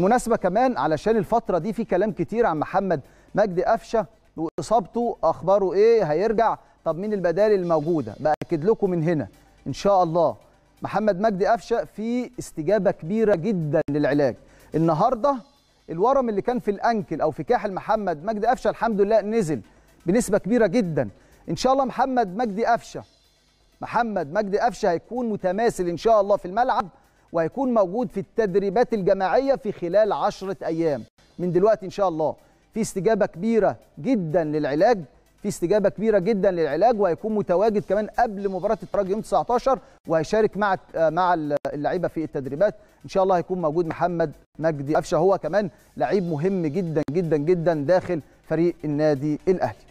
بالمناسبه كمان علشان الفتره دي في كلام كتير عن محمد مجدي قفشه واصابته اخباره ايه هيرجع طب مين البدائل الموجوده باكد لكم من هنا ان شاء الله محمد مجدي قفشه في استجابه كبيره جدا للعلاج النهارده الورم اللي كان في الانكل او في كاحل محمد مجدي قفشه الحمد لله نزل بنسبه كبيره جدا ان شاء الله محمد مجدي قفشه محمد مجدي قفشه هيكون متماثل ان شاء الله في الملعب وهيكون موجود في التدريبات الجماعيه في خلال عشرة ايام من دلوقتي ان شاء الله في استجابه كبيره جدا للعلاج في استجابه كبيره جدا للعلاج وهيكون متواجد كمان قبل مباراه الترجي يوم 19 وهيشارك مع مع اللعيبه في التدريبات ان شاء الله هيكون موجود محمد مجدي قفشه هو كمان لعيب مهم جدا جدا جدا داخل فريق النادي الاهلي